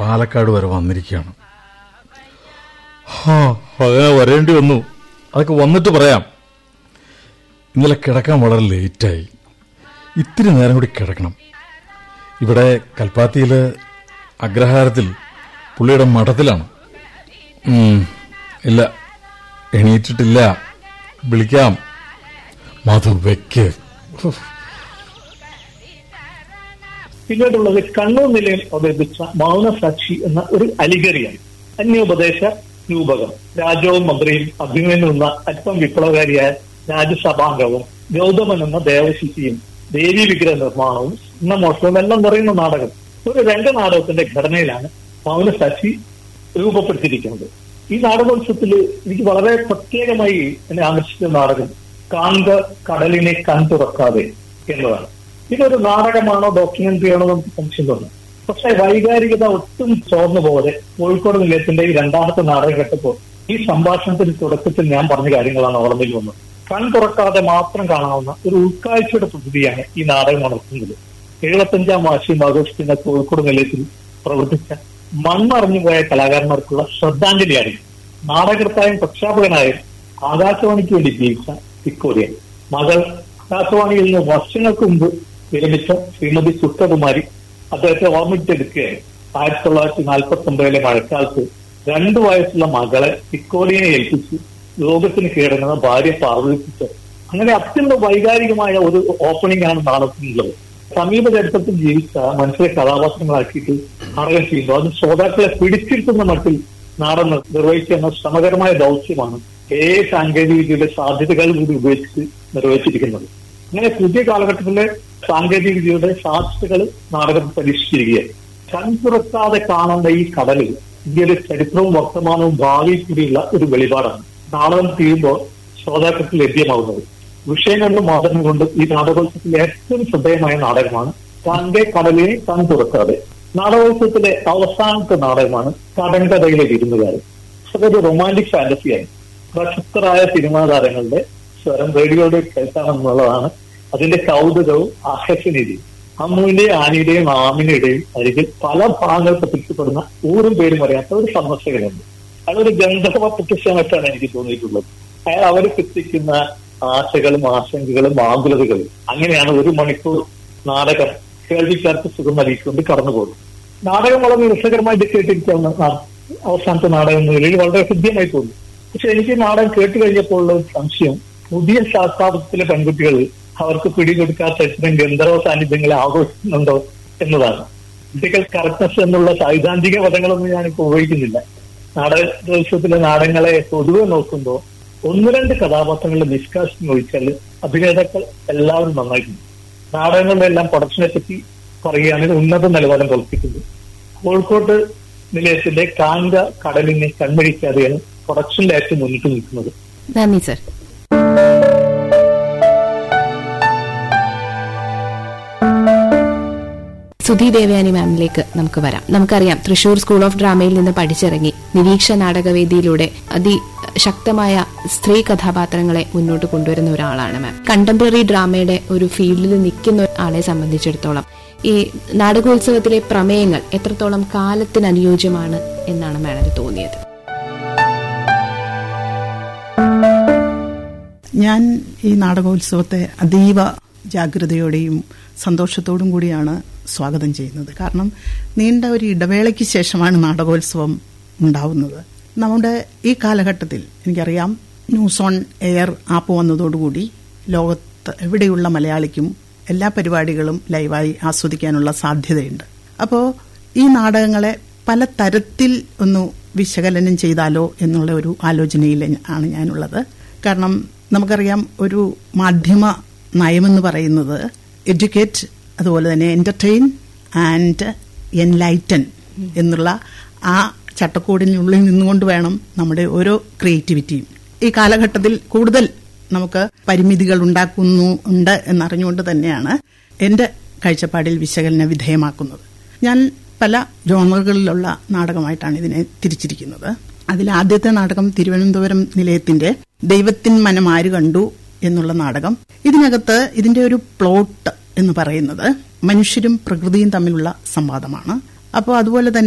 പാലക്കാട് വരെ വന്നിരിക്കുകയാണ് ഹാ, അങ്ങനെ വരേണ്ടി വന്നു അതൊക്കെ വന്നിട്ട് പറയാം ഇന്നലെ കിടക്കാൻ വളരെ ലേറ്റായി ഇത്തിരി നേരം കൂടി കിടക്കണം ഇവിടെ കൽപ്പാത്തിയില് അഗ്രഹാരത്തിൽ പുള്ളിയുടെ മഠത്തിലാണ് ഉം, ഇല്ല എണീറ്റിട്ടില്ല വിളിക്കാം മധു വെക്ക് ഉഫ്. പിന്നീടുള്ളത് കണ്ണൂർ നിലയിൽ അവതരിപ്പിച്ച മൗനസാക്ഷി എന്ന ഒരു അലിഗറിയാണ് അന്യോപദേശ രൂപകം രാജാവും മന്ത്രിയും അഭിമന്യു എന്ന അല്പം വിപ്ലവകാരിയായ രാജ്യസഭാംഗവും ഗൗതമൻ എന്ന ദേവശിശിയും ദേവി വിഗ്രഹ നിർമ്മാണവും എന്ന മോഷണവും എല്ലാം നിറയുന്ന നാടകം ഒരു രംഗനാടകത്തിന്റെ ഘടനയിലാണ് മൗനസാക്ഷി രൂപപ്പെടുത്തിയിരിക്കുന്നത് ഈ നാടകോത്സവത്തിൽ എനിക്ക് വളരെ പ്രത്യേകമായി എന്നെ ആകർഷിച്ച നാടകം കാന്ത കടലിനെ കൺ തുറക്കാതെ എന്നതാണ് ഇതൊരു നാടകമാണോ ഡോക്യുമെന്ററി ആണോ നമുക്ക് സംശയം തോന്നും പക്ഷെ വൈകാരികത ഒട്ടും ചോർന്നു പോലെ കോഴിക്കോട് നിലയത്തിന്റെ ഈ രണ്ടാമത്തെ നാടകം കേട്ടപ്പോൾ ഈ സംഭാഷണത്തിന്റെ തുടക്കത്തിൽ ഞാൻ പറഞ്ഞ കാര്യങ്ങളാണ് ഓർമ്മയിൽ വന്നത് കൺ തുറക്കാതെ മാത്രം കാണാവുന്ന ഒരു ഉൾക്കാഴ്ചയുടെ പ്രകൃതിയാണ് ഈ നാടകം ഉണർത്തുന്നത് എഴുപത്തഞ്ചാം വാർഷികം ആഘോഷിക്കുന്ന കോഴിക്കോട് നിലയത്തിൽ പ്രവർത്തിച്ച മണ്ണറിഞ്ഞു പോയ കലാകാരന്മാർക്കുള്ള ശ്രദ്ധാഞ്ജലിയാണ് ഇത്. നാടകർത്തായും പ്രക്ഷാപകനായും ആകാശവാണിക്ക് വേണ്ടി ജീവിച്ച തിക്കോടിയൻ മകൾ ആകാശവാണിയിൽ നിന്ന് വർഷങ്ങൾക്ക് മുമ്പ് വിരമിച്ച ശ്രീമതി സുഷ്ടകുമാരി അദ്ദേഹത്തെ ഓർമ്മിച്ചെടുക്കുകയായി ആയിരത്തി തൊള്ളായിരത്തി നാൽപ്പത്തി ഒമ്പതിലെ മഴക്കാലത്ത് രണ്ടു വയസ്സുള്ള മകളെ തിക്കോടിയനെ ഏൽപ്പിച്ച് ലോകത്തിന് കീഴടങ്ങുന്ന ഭാര്യ പാർവതിപ്പിച്ച് അങ്ങനെ അത്യന്തം വൈകാരികമായ ഒരു ഓപ്പണിംഗ് ആണ് നാടകത്തിനുള്ളത് സമീപ ചരിത്രത്തിൽ ജീവിച്ച മനുഷ്യരെ കഥാപാത്രങ്ങളാക്കിയിട്ട് നാടകം ചെയ്യുമ്പോൾ അത് ശ്രോതാക്കളെ പിടിച്ചിരുത്തുന്ന മട്ടിൽ നാടകം നിർവഹിക്കുന്ന ശ്രമകരമായ ദൗത്യമാണ് ഏ സാങ്കേതിക വിദ്യയുടെ സാധ്യതകൾ കൂടി ഉപയോഗിച്ച് നിർവഹിച്ചിരിക്കുന്നത് അങ്ങനെ പുതിയ കാലഘട്ടത്തിലെ സാങ്കേതിക വിദ്യയുടെ സാധ്യതകൾ നാടകം പരീക്ഷിച്ചിരിക്കുകയാണ് കൺ തുറക്കാതെ കാണേണ്ട ഈ കടലിൽ ഇന്ത്യയുടെ ചരിത്രവും വർത്തമാനവും ഭാവിയിൽ കൂടിയുള്ള ഒരു വെളിപാടാണ് നാടകം തീരുമ്പോൾ ശ്രോതാക്കൾക്ക് ലഭ്യമാകുന്നത് വിഷയങ്ങളിലും മാതൃകം കൊണ്ട് ഈ നാടകോത്സവത്തിലെ ഏറ്റവും ശ്രദ്ധേയമായ നാടകമാണ് തന്റെ കടലിനെ കൺ തുറക്കാതെ നാടകോത്സവത്തിലെ അവസാനത്തെ നാടകമാണ് കടങ്കഥയിലെ വിരുന്നുകാരൻ അതൊരു റൊമാൻറ്റിക് ഫാന്റസിയാണ് പ്രശസ്തരായ സിനിമാ താരങ്ങളുടെ സ്വരം റേഡിയോയുടെ കേൾക്കാമെന്നുള്ളതാണ് അതിന്റെ കൗതുകവും ആകർഷണീയതയും അമ്മുവിന്റെയും ആനിയുടെയും ആമിനയുടെയും അരികിൽ പല ഭാഗങ്ങൾ പ്രത്യക്ഷപ്പെടുന്ന ഊരും പേരും അറിയാത്ത ഒരു സന്ദർശകനുണ്ട് അതൊരു ഗന്ധർവ പ്രത്യക്ഷമായിട്ടാണ് എനിക്ക് തോന്നിയിട്ടുള്ളത് അയാൾ അവർ എത്തിക്കുന്ന ആശകളും ആശങ്കകളും ആകുലതകളും അങ്ങനെയാണ് ഒരു മണിക്കൂർ നാടകം കേൾവിക്കാർക്ക് സുഖം നൽകിക്കൊണ്ട് കടന്നുപോകും നാടകം വളരെ രസകരമായിട്ട് കേട്ടിരിക്കാവുന്ന നാ- അവസാനത്തെ നാടകം എന്ന നിലയിൽ വളരെ ഹൃദ്യമായി തോന്നി പക്ഷെ എനിക്ക് ഈ നാടകം കേട്ട് കഴിഞ്ഞപ്പോൾ ഉള്ള ഒരു സംശയം പുതിയ ശാസ്ത്രാർത്ഥത്തിലെ പെൺകുട്ടികൾ അവർക്ക് പിടികൊടുക്കാത്ത ഇത്തരം ഗന്ധർവ സാന്നിധ്യങ്ങളെ ആഘോഷിക്കുന്നുണ്ടോ എന്നതാണ് പൊളിറ്റിക്കൽ കറക്റ്റ്നസ് എന്നുള്ള സൈദ്ധാന്തിക പദങ്ങളൊന്നും ഞാനിപ്പോൾ ഉപയോഗിക്കുന്നില്ല നാടകോത്സവത്തിലെ നാടകങ്ങളെ പൊതുവെ നോക്കുമ്പോൾ ഒന്ന് രണ്ട് കഥാപാത്രങ്ങളുടെ നിഷ്കാശം ഒഴിച്ചാൽ അഭിനേതാക്കൾ എല്ലാവരും നന്നായിട്ടുണ്ട് നാടകങ്ങളുടെ എല്ലാം പ്രൊഡക്ഷനെ പറ്റി പറയുകയാണെങ്കിൽ ഉന്നത നിലവാരം കൽപ്പിക്കുന്നു കോഴിക്കോട്ട് നിലയത്തിന്റെ കാങ്ക കടലിനെ കൺമഴിക്കാതെയാണ് പ്രൊഡക്ഷനിൽ ഏറ്റവും മുന്നിട്ട് നിൽക്കുന്നത് നന്ദി സർ സുധി ദേവയാനി മാമിലേക്ക് നമുക്ക് വരാം നമുക്കറിയാം തൃശൂർ സ്കൂൾ ഓഫ് ഡ്രാമയിൽ നിന്ന് പഠിച്ചിറങ്ങി നിരീക്ഷ നാടകവേദിയിലൂടെ അതിശക്തമായ സ്ത്രീ കഥാപാത്രങ്ങളെ മുന്നോട്ട് കൊണ്ടുവരുന്ന ഒരാളാണ് മാം കണ്ടംപററി ഡ്രാമയുടെ ഒരു ഫീൽഡിൽ നിൽക്കുന്ന ആളെ സംബന്ധിച്ചിടത്തോളം ഈ നാടകോത്സവത്തിലെ പ്രമേയങ്ങൾ എത്രത്തോളം കാലത്തിന് അനുയോജ്യമാണ് എന്നാണ് മാഡത്തിന് തോന്നിയത് ഞാൻ ഈ നാടകോത്സവത്തെ അതീവ ജാഗ്രതയോടെയും സന്തോഷത്തോടും കൂടിയാണ് സ്വാഗതം ചെയ്യുന്നത് കാരണം നീണ്ട ഒരു ഇടവേളയ്ക്ക് ശേഷമാണ് നാടകോത്സവം ഉണ്ടാവുന്നത് നമ്മുടെ ഈ കാലഘട്ടത്തിൽ എനിക്കറിയാം ന്യൂസ് ഓൺ എയർ ആപ്പ് വന്നതോടുകൂടി ലോകത്ത് എവിടെയുള്ള മലയാളിക്കും എല്ലാ പരിപാടികളും ലൈവായി ആസ്വദിക്കാനുള്ള സാധ്യതയുണ്ട് അപ്പോൾ ഈ നാടകങ്ങളെ പല തരത്തിൽ ഒന്ന് വിശകലനം ചെയ്താലോ എന്നുള്ള ഒരു ആലോചനയിൽ ആണ് ഞാനുള്ളത് കാരണം നമുക്കറിയാം ഒരു മാധ്യമ നയമെന്ന് പറയുന്നത് എഡ്യൂക്കേറ്റ് അതുപോലെ തന്നെ എന്റർടൈൻ ആൻഡ് എൻലൈറ്റൻ എന്നുള്ള ആ ചട്ടക്കൂടിനുള്ളിൽ നിന്നുകൊണ്ട് വേണം നമ്മുടെ ഓരോ ക്രിയേറ്റിവിറ്റിയും ഈ കാലഘട്ടത്തിൽ കൂടുതൽ നമുക്ക് പരിമിതികൾ ഉണ്ടാക്കുന്നു ഉണ്ട് എന്നറിഞ്ഞുകൊണ്ട് തന്നെയാണ് എന്റെ കാഴ്ചപ്പാടിൽ വിശകലന വിധേയമാക്കുന്നത് ഞാൻ പല ജോണറുകളിലുള്ള നാടകമായിട്ടാണ് ഇതിനെ തിരിച്ചിരിക്കുന്നത് അതിൽ ആദ്യത്തെ നാടകം തിരുവനന്തപുരം നിലയത്തിന്റെ ദൈവത്തിൻ മനം ആര് കണ്ടു എന്നുള്ള നാടകം ഇതിനകത്ത് ഇതിന്റെ ഒരു പ്ലോട്ട് എന്ന് പറയുന്നത് മനുഷ്യരും പ്രകൃതിയും തമ്മിലുള്ള സംവാദമാണ് അപ്പോൾ അതുപോലെ തന്നെ